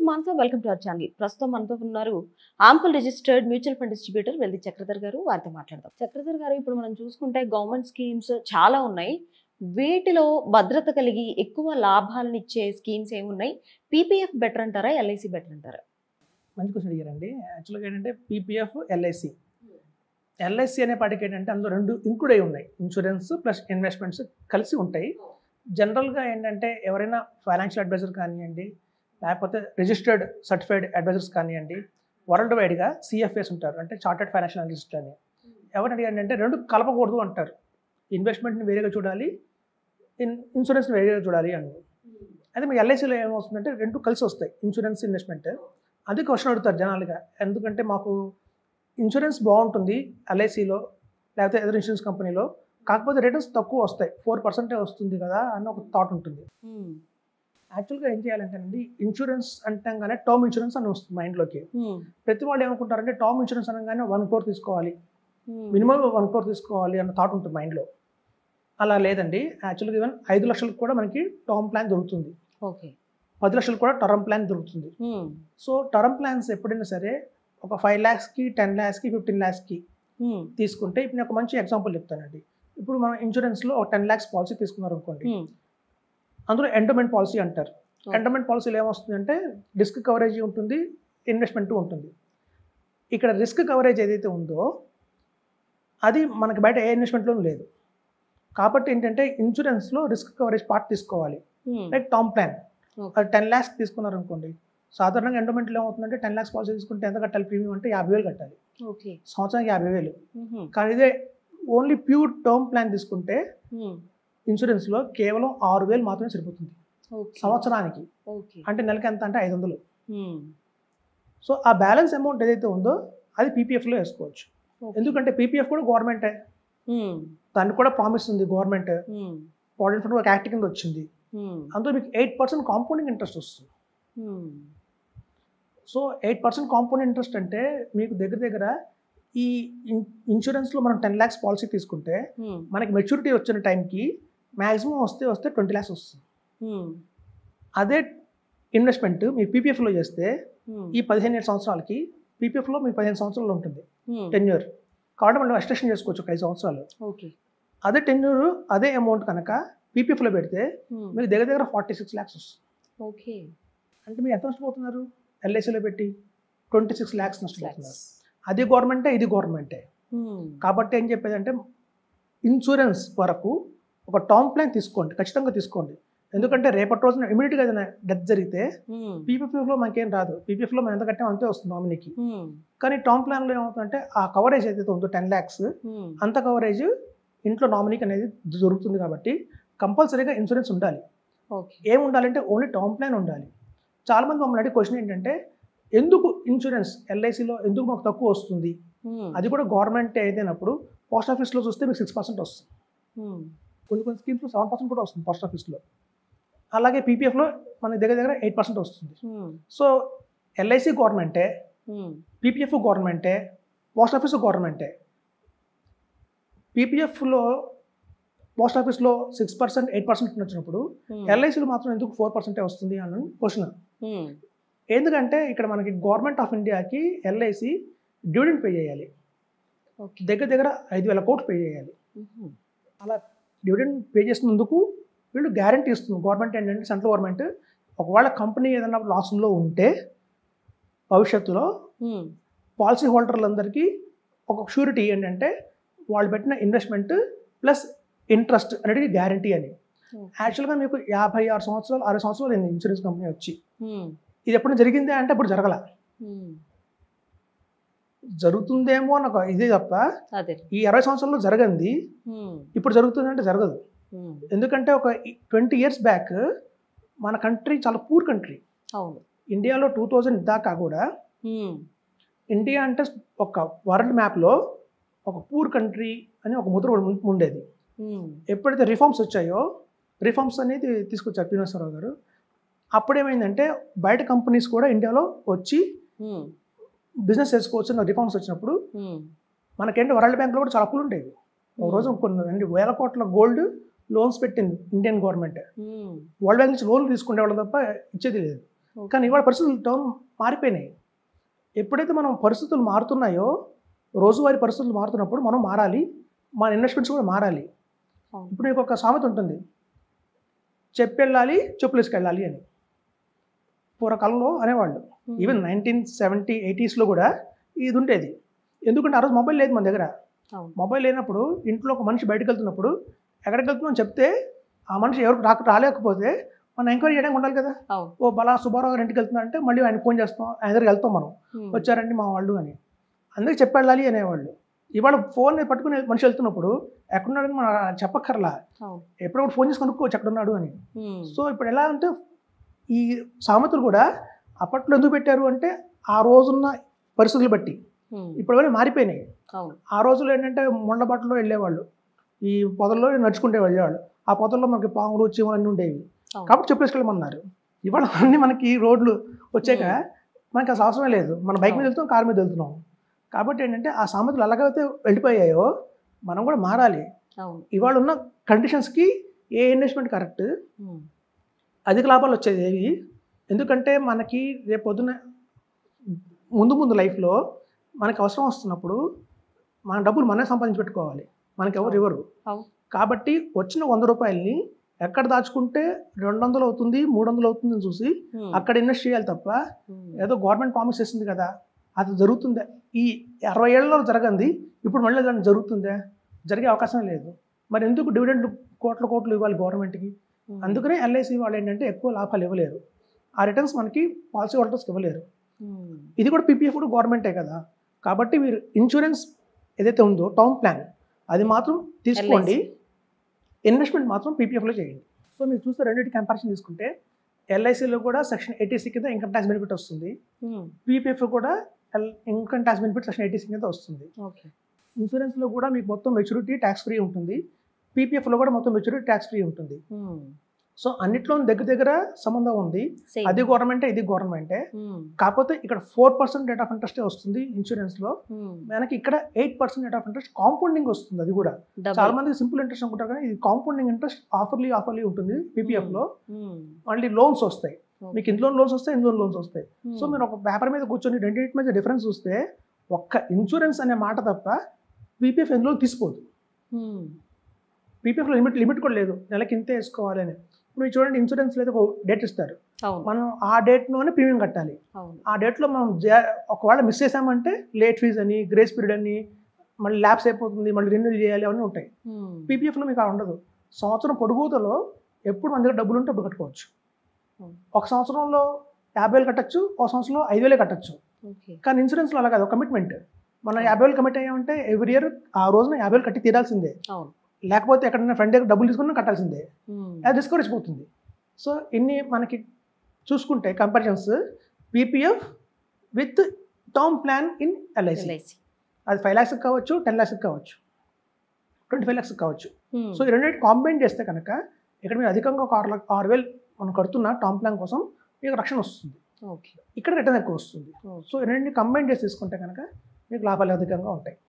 Mansa welcome to our channel ప్రస్తుతం మనతో ఉన్నారు uncle registered mutual fund distributor Veldi Chakradhar గారు వారితో మాట్లాడదాం చక్రధర్ గారు ఇప్పుడు మనం చూసుకుంటే గవర్నమెంట్ స్కీమ్స్ చాలా ఉన్నాయి వీటిలో భద్రత కలిగి ఎక్కువ లాభాలను ఇచ్చే స్కీమ్స్ ఏమున్నాయి పీపీఎఫ్ బెటర్ అంటారా ఎల్ఐసి బెటర్ అంటారా మంచి క్వశ్చన్ అడిగారండి యాక్చువల్గా ఏంటంటే పీపీఎఫ్ ఎల్ఐసి ఎల్ఐసి అనే పాటికి ఏంటంటే అందులో రెండు ఇంక్లూడ్ అయి ఉన్నాయి ఇన్సూరెన్స్ ప్లస్ ఇన్వెస్ట్మెంట్స్ కలిసి ఉంటాయి జనరల్గా ఏంటంటే ఎవరైనా ఫైనాన్షియల్ అడ్వైజర్ కానివ్వండి లేకపోతే రిజిస్టర్డ్ సర్టిఫైడ్ అడ్వైజర్స్ కానివ్వండి వరల్డ్ వైడ్గా సిఎఫ్ఎస్ ఉంటారు అంటే చార్టెడ్ ఫైనాన్షియల్ అనలిస్ట్ అని ఎవరు అడిగారంటే రెండు కలపకూడదు అంటారు ఇన్వెస్ట్మెంట్ని వేరేగా చూడాలి ఇన్ ఇన్సూరెన్స్ని వేరేగా చూడాలి అని అయితే మీ ఎల్ఐసిలో ఏమవుతుందంటే రెండు కలిసి వస్తాయి ఇన్సూరెన్స్ ఇన్వెస్ట్మెంట్ అది క్వశ్చన్ అడుగుతారు జనాలుగా ఎందుకంటే మాకు ఇన్సూరెన్స్ బాగుంటుంది ఎల్ఐసిలో లేకపోతే ఎదర్ ఇన్సూరెన్స్ కంపెనీలో కాకపోతే రిటర్న్స్ తక్కువ వస్తాయి ఫోర్ పర్సెంటే వస్తుంది కదా అని ఒక థాట్ ఉంటుంది యాక్చువల్గా ఏం చేయాలంటేనండి ఇన్సూరెన్స్ అంటాగానే టర్మ్ ఇన్సూరెన్స్ అని వస్తుంది మైండ్లోకి ప్రతి వాళ్ళు ఏమనుకుంటారంటే టర్మ్ ఇన్సూరెన్స్ అనగానే వన్ క్రోర్ తీసుకోవాలి మినిమం వన్ క్రోర్ తీసుకోవాలి అన్న థాట్ ఉంటుంది మైండ్లో అలా లేదండి యాక్చువల్గా ఈవెన్ ఐదు లక్షలకు కూడా మనకి టర్మ్ ప్లాన్ దొరుకుతుంది ఓకే పది లక్షలకు కూడా టర్మ్ ప్లాన్ దొరుకుతుంది సో టర్మ్ ప్లాన్స్ ఎప్పుడైనా సరే ఒక ఫైవ్ ల్యాక్స్కి టెన్ ల్యాక్స్కి ఫిఫ్టీన్ ల్యాక్స్కి తీసుకుంటే ఇప్పుడు నేను ఒక మంచి ఎగ్జాంపుల్ చెప్తానండి ఇప్పుడు మనం ఇన్సూరెన్స్లో ఒక టెన్ ల్యాక్స్ పాలసీ తీసుకున్నారు అనుకోండి అందులో ఎండోమెంట్ పాలసీ అంటారు Okay. ఎండోమెంట్ పాలసీలో ఏమొస్తుందంటే రిస్క్ కవరేజ్ ఉంటుంది ఇన్వెస్ట్మెంట్ ఉంటుంది ఇక్కడ రిస్క్ కవరేజ్ ఏదైతే ఉందో అది మనకి బయట ఏ ఇన్వెస్ట్మెంట్లోనూ లేదు కాబట్టి ఏంటంటే ఇన్సూరెన్స్లో రిస్క్ కవరేజ్ పార్ట్ తీసుకోవాలి లైక్ టర్మ్ ప్లాన్ Okay. అది టెన్ ల్యాక్స్ తీసుకున్నారు అనుకోండి సాధారణంగా ఎండోమెంట్లో ఏమవుతుందంటే టెన్ ల్యాక్స్ పాలసీ తీసుకుంటే ఎంత కట్టాలి ప్రీమియం అంటే యాభై వేలు కట్టాలి ఓకే సంవత్సరానికి యాభై వేలు కానీ ఇదే ఓన్లీ ప్యూర్ టర్మ్ ప్లాన్ తీసుకుంటే ఇన్సూరెన్స్లో కేవలం ఆరు వేలు మాత్రమే సరిపోతుంది సంవత్సరానికి ఓకే అంటే నెలకి ఎంత అంటే ఐదు వందలు సో ఆ బ్యాలెన్స్ అమౌంట్ ఏదైతే ఉందో అది పీపీఎఫ్లో వేసుకోవచ్చు ఎందుకంటే పీపీఎఫ్ కూడా గవర్నమెంటే దానికి కూడా ప్రామిస్ ఉంది గవర్నమెంట్ ప్రావిడెంట్ ఫండ్ ఒక యాక్ట్ కింద వచ్చింది అందులో మీకు ఎయిట్ పర్సెంట్ కాంపౌండింగ్ ఇంట్రెస్ట్ వస్తుంది so eight percent compound interest అంటే మీకు దగ్గర దగ్గర ఈ ఇన్- ఇన్సూరెన్స్లో మనం టెన్ ల్యాక్స్ పాలసీ తీసుకుంటే మనకి మెచ్యూరిటీ వచ్చిన టైంకి మ్యాక్సిమం వస్తే వస్తే ట్వంటీ ల్యాక్స్ వస్తుంది అదే ఇన్వెస్ట్మెంట్ మీరు పీపీఎఫ్లో చేస్తే ఈ పదిహేను ఏడు సంవత్సరాలకి పీపీఎఫ్లో మీకు పదిహేను సంవత్సరాలు ఉంటుంది టెన్యూర్ కాబట్టి మనం ఎక్స్టెన్షన్ చేసుకోవచ్చు ఒక ఐదు సంవత్సరాలు ఓకే అదే టెన్యూర్ అదే అమౌంట్ కనుక పీపీఎఫ్లో పెడితే మీకు దగ్గర దగ్గర ఫార్టీ సిక్స్ ల్యాక్స్ వస్తుంది ఓకే అంటే మీరు ఎంత నష్టపోతున్నారు ఎల్ఐసిలో పెట్టి ట్వంటీ సిక్స్ ల్యాక్స్ నష్టపోతున్నారు అది గవర్నమెంటే ఇది గవర్నమెంటే కాబట్టి ఏం చెప్పేదంటే ఇన్సూరెన్స్ వరకు ఒక టర్మ్ ప్లాన్ తీసుకోండి ఖచ్చితంగా తీసుకోండి ఎందుకంటే రేపటి రోజున ఇమీడియట్గా ఏదైనా డెత్ జరిగితే పీపీఎఫ్లో మనకేం రాదు పీపీఎఫ్లో మనం ఎంత కట్టామో అంతే వస్తుంది నామినీకి కానీ టర్మ్ ప్లాన్లో ఏమవుతుందంటే ఆ కవరేజ్ ఏదైతే ఉందో టెన్ ల్యాక్స్ అంత కవరేజ్ ఇంట్లో నామినీకి అనేది దొరుకుతుంది కాబట్టి కంపల్సరీగా ఇన్సూరెన్స్ ఉండాలి ఓకే ఏం ఉండాలంటే ఓన్లీ టర్మ్ ప్లాన్ ఉండాలి చాలామంది మమ్మల్ని అడిగే క్వశ్చన్ ఏంటంటే ఎందుకు ఇన్సూరెన్స్ ఎల్ఐసిలో ఎందుకు మాకు తక్కువ వస్తుంది అది కూడా గవర్నమెంట్ అయితేనప్పుడు పోస్ట్ ఆఫీస్లో చూస్తే మీకు సిక్స్ పర్సెంట్ వస్తుంది కొన్ని కొన్ని స్కీమ్స్లో సెవెన్ పర్సెంట్ కూడా వస్తుంది పోస్ట్ ఆఫీస్లో అలాగే పీపీఎఫ్లో మన దగ్గర దగ్గర ఎయిట్ పర్సెంట్ వస్తుంది సో ఎల్ఐసి గవర్నమెంటే పీపీఎఫ్ గవర్నమెంటే పోస్ట్ ఆఫీస్ గవర్నమెంటే పీపీఎఫ్లో పోస్ట్ ఆఫీస్లో సిక్స్ పర్సెంట్ ఎయిట్ పర్సెంట్ వచ్చినప్పుడు ఎల్ఐసిలో మాత్రం ఎందుకు ఫోర్ పర్సెంటే వస్తుంది అని క్వశ్చన్ ఎందుకంటే ఇక్కడ మనకి గవర్నమెంట్ ఆఫ్ ఇండియాకి ఎల్ఐసి డివిడెండ్ పే చేయాలి ఓకే దగ్గర దగ్గర ఐదు వేల కోట్లు పే చేయాలి అలా డివిడెండ్ పే చేసినందుకు వీళ్ళు గ్యారంటీ ఇస్తుంది గవర్నమెంట్ ఏంటంటే సెంట్రల్ గవర్నమెంట్ ఒకవేళ కంపెనీ ఏదైనా లాస్లో ఉంటే భవిష్యత్తులో పాలసీ హోల్డర్లందరికీ ఒక షూరిటీ ఏంటంటే వాళ్ళు పెట్టిన ఇన్వెస్ట్మెంట్ ప్లస్ ఇంట్రెస్ట్ అనేది గ్యారంటీ అని యాక్చువల్గా మీకు యాభై ఆరు సంవత్సరాలు అరవై సంవత్సరాలు అయింది ఇన్సూరెన్స్ కంపెనీ వచ్చి ఇది ఎప్పుడు జరిగిందే అంటే ఇప్పుడు జరగల జరుగుతుందేమో అని ఒక ఇదే తప్ప అదే ఈ అరవై సంవత్సరాల్లో జరగంది ఇప్పుడు జరుగుతుందంటే జరగదు ఎందుకంటే ఒక ట్వంటీ ఇయర్స్ బ్యాక్ మన కంట్రీ చాలా పూర్ కంట్రీ అవును ఇండియాలో టూ థౌజండ్ దాకా కూడా ఇండియా అంటే ఒక వరల్డ్ మ్యాప్లో ఒక పూర్ కంట్రీ అని ఒక ముద్ర ఉం- ఉండేది ఎప్పుడైతే రిఫార్మ్స్ వచ్చాయో రిఫార్మ్స్ అనేది తీసుకొచ్చారు శ్రీనివాసరావు గారు అప్పుడేమైందంటే బయట కంపెనీస్ కూడా ఇండియాలో వచ్చి బిజినెస్ చేసుకోవచ్చు అన్న రిఫార్మ్స్ వచ్చినప్పుడు మనకేంటి వరల్డ్ బ్యాంక్లో కూడా చాలా అప్పులు ఉండేవి ఒక రోజు కొన్ని రెండు వేల కోట్ల గోల్డ్ లోన్స్ పెట్టింది ఇండియన్ గవర్నమెంట్ వరల్డ్ బ్యాంక్ నుంచి లోన్లు తీసుకునే వాళ్ళు తప్ప ఇచ్చేది లేదు కానీ ఇవాళ పరిస్థితులు టౌన్ మారిపోయినాయి ఎప్పుడైతే మనం పరిస్థితులు మారుతున్నాయో రోజువారీ పరిస్థితులు మారుతున్నప్పుడు మనం మారాలి మన ఇన్వెస్ట్మెంట్స్ కూడా మారాలి అవును. ఇప్పుడు మీకు ఒక సామెత ఉంటుంది చెప్పెళ్ళాలి చెప్పులు వేసుకెళ్ళాలి అని పూర్వకాలంలో అనేవాళ్ళు ఈవెన్ నైన్టీన్ సెవెంటీ ఎయిటీస్లో కూడా ఇది ఉండేది ఎందుకంటే ఆ రోజు మొబైల్ లేదు మన దగ్గర అవును. మొబైల్ లేనప్పుడు ఇంట్లో ఒక మనిషి బయటకు వెళ్తున్నప్పుడు ఎక్కడికి వెళ్తున్నాం చెప్తే ఆ మనిషి ఎవరికి రాక రాలేకపోతే మనం ఎంక్వైరీ చేయడానికి ఉండాలి కదా అవును. ఓ బలా సుబ్బారావు గారి ఇంటికి వెళ్తున్నారంటే మళ్ళీ ఆయన ఫోన్ చేస్తాం ఆయన దగ్గరికి వెళ్తాం మనం ఉమ్. వచ్చారండి మా వాళ్ళు అని అందరికి చెప్పెళ్ళాలి అనేవాళ్ళు ఇవాళ ఫోన్ పట్టుకుని మనిషి వెళ్తున్నప్పుడు ఎక్కడున్నాడని మనం చెప్పక్కర్లా అవును. ఎప్పుడప్పుడు ఫోన్ చేసి కనుక్కోవచ్చు ఎక్కడున్నాడు అని ఉమ్. సో ఇప్పుడు ఎలా అంటే ఈ సామెతలు కూడా అప్పట్లో ఎందుకు పెట్టారు అంటే ఆ రోజున్న పరిస్థితులు బట్టి ఉమ్. ఇప్పుడు అవన్నీ మారిపోయినాయి అవును ఆ రోజుల్లో ఏంటంటే ముండబట్టలో వెళ్ళేవాళ్ళు ఈ పొదల్లో నడుచుకుంటే వెళ్ళేవాళ్ళు ఆ పొదల్లో మనకి పాములు చీమలు అన్నీ ఉండేవి అవును. కాబట్టి చెప్పేసుకెళ్ళమన్నారు ఇవాళ అన్నీ మనకి రోడ్లు వచ్చాక Hmm. మనకి అసలు అవసరం లేదు మన బైక్ మీద అవును. వెళ్తాం కార్ మీద వెళ్తున్నాం కాబట్టి ఏంటంటే ఆ సామెతలు ఎలాగైతే వెళ్ళిపోయాయో మనం కూడా మారాలి అవును ఇవాళ ఉన్న కండిషన్స్కి ఏ ఇన్వెస్ట్మెంట్ కరెక్ట్ ఉమ్. అధిక లాభాలు వచ్చేది ఏవి ఎందుకంటే మనకి రేపు పొద్దున ముందు ముందు లైఫ్లో మనకి అవసరం వస్తున్నప్పుడు మన డబ్బులు మనమే సంపాదించి పెట్టుకోవాలి మనకి ఎవరు ఇవ్వరు అవును. కాబట్టి వచ్చిన వంద రూపాయలని ఎక్కడ దాచుకుంటే రెండు వందలు అవుతుంది మూడు వందలు అవుతుంది అని చూసి ఉమ్. అక్కడ ఇన్వెస్ట్ చేయాలి తప్ప ఉమ్. ఏదో గవర్నమెంట్ ప్రామిస్ చేసింది కదా అది జరుగుతుందా ఈ అరవై ఏళ్ళలో జరగంది ఇప్పుడు మళ్ళీ దాన్ని జరుగుతుందా జరిగే అవకాశం లేదు మరి ఎందుకు డివిడెండ్ కోట్ల కోట్లు ఇవ్వాలి గవర్నమెంట్కి ఉమ్. అందుకనే ఎల్ఐసి వాళ్ళు ఏంటంటే ఎక్కువ లాభాలు ఇవ్వలేరు ఆ రిటర్న్స్ మనకి పాలసీ హోల్డర్స్కి ఇవ్వలేరు ఉమ్. ఇది కూడా పీపీఎఫ్ కూడా గవర్నమెంటే కదా కాబట్టి మీరు ఇన్సూరెన్స్ ఏదైతే ఉందో టర్మ్ ప్లాన్ అది మాత్రం తీసుకోండి ఇన్వెస్ట్మెంట్ మాత్రం పీపీఎఫ్లో చేయండి సో మీరు చూస్తే రెండింటి కంపారిజన్ తీసుకుంటే ఎల్ఐసిలో కూడా సెక్షన్ ఎయిటీసీ కింద ఇన్కమ్ ట్యాక్స్ బెనిఫిట్ వస్తుంది ఉమ్. పీపీఎఫ్ కూడా income tax benefit section eighty C కింద వస్తుంది ఓకే ఇన్సూరెన్స్లో కూడా మీకు మొత్తం మెచ్యూరిటీ ట్యాక్స్ ఫ్రీ ఉంటుంది పీపీఎఫ్లో కూడా మొత్తం మెచ్యూరిటీ ట్యాక్స్ ఫ్రీ ఉంటుంది ఉమ్. సో అన్నిట్లో దగ్గర దగ్గర సంబంధం ఉంది Same. అది గవర్నమెంటే ఇది గవర్నమెంటే ఉమ్. కాకపోతే ఇక్కడ four percent rate of interest వస్తుంది ఇన్సూరెన్స్ లో ఉమ్. మనకి ఇక్కడ eight percent rate of interest compounding వస్తుంది అది కూడా Double. చాలా మంది సింపుల్ ఇంట్రెస్ట్ అనుకుంటారు కానీ ఇది కాంపౌండింగ్ ఇంట్రెస్ట్ ఆఫర్లీ ఆఫర్లీ ఉంటుంది పీపీఎఫ్ లో ఉమ్. మళ్ళీ లోన్స్ వస్తాయి Okay. మీకు ఇందులో లోన్స్ వస్తాయి ఇందులో లోన్స్ వస్తాయి ఉమ్. సో మీరు ఒక పేపర్ మీద కూర్చొని రెండింటి మధ్య డిఫరెన్స్ చూస్తే ఒక్క ఇన్సూరెన్స్ అనే మాట తప్ప పీపీఎఫ్ ఎందులో తీసిపోదు ఉమ్. పీపీఎఫ్లో లిమిట్ లిమిట్ కూడా లేదు నెలకి ఇంతే వేసుకోవాలి అని ఇప్పుడు మీరు చూడండి ఇన్సూరెన్స్ లేదు ఒక డేట్ ఇస్తారు అవును మనం ఆ డేట్లోనే ప్రీమియం కట్టాలి అవును ఆ డేట్లో మనం జా- ఒకవేళ మిస్ చేసామంటే లేట్ ఫీజ్ అని గ్రేస్ పీరియడ్ అని మళ్ళీ ల్యాబ్స్ అయిపోతుంది మళ్ళీ రెన్యూల్ చేయాలి అవన్నీ ఉంటాయి ఉమ్. పీపీఎఫ్లో మీకు అలా ఉండదు సంవత్సరం పొడుగుతలో ఎప్పుడు మన దగ్గర డబ్బులు ఉంటే అప్పుడు కట్టుకోవచ్చు Hmm. ఒక సంవత్సరంలో యాభై వేలు కట్టచ్చు ఒక సంవత్సరంలో ఐదు వేలే కట్టచ్చు ఓకే కానీ ఇన్సూరెన్స్లో అలా కాదు కమిట్మెంట్ మనం యాభై వేలు కమిట్ అయ్యామంటే ఎవ్రీ ఇయర్ ఆ రోజున యాభై వేలు కట్టి తీరాల్సిందే అవును లేకపోతే ఎక్కడైనా ఫ్రెండ్ దగ్గర డబ్బులు తీసుకున్నా కట్టాల్సిందే ఉమ్. అది డిస్కరేజ్ పోతుంది సో ఇన్ని మనకి చూసుకుంటే comparisons PPF with term plan in LIC LIC. అది ఫైవ్ ల్యాక్స్కి కావచ్చు టెన్ ల్యాక్స్కి కావచ్చు ట్వంటీ ఫైవ్ ల్యాక్స్కి కావచ్చు ఉమ్. సో ఈ రెండింటి కాంబైన్ చేస్తే కనుక ఇక్కడ మీరు అధికంగా ఒక ఆరు లక్ష ఆరు వేలు మనం కడుతున్న టర్మ్ ప్లాన్ కోసం మీకు రక్షణ వస్తుంది ఓకే ఇక్కడ రిటర్న్ ఎక్కువ వస్తుంది ఓకే. సో ఈ రెండింటిని కంబైన్ చేసి తీసుకుంటే కనుక మీకు లాభాలు అధికంగా ఉంటాయి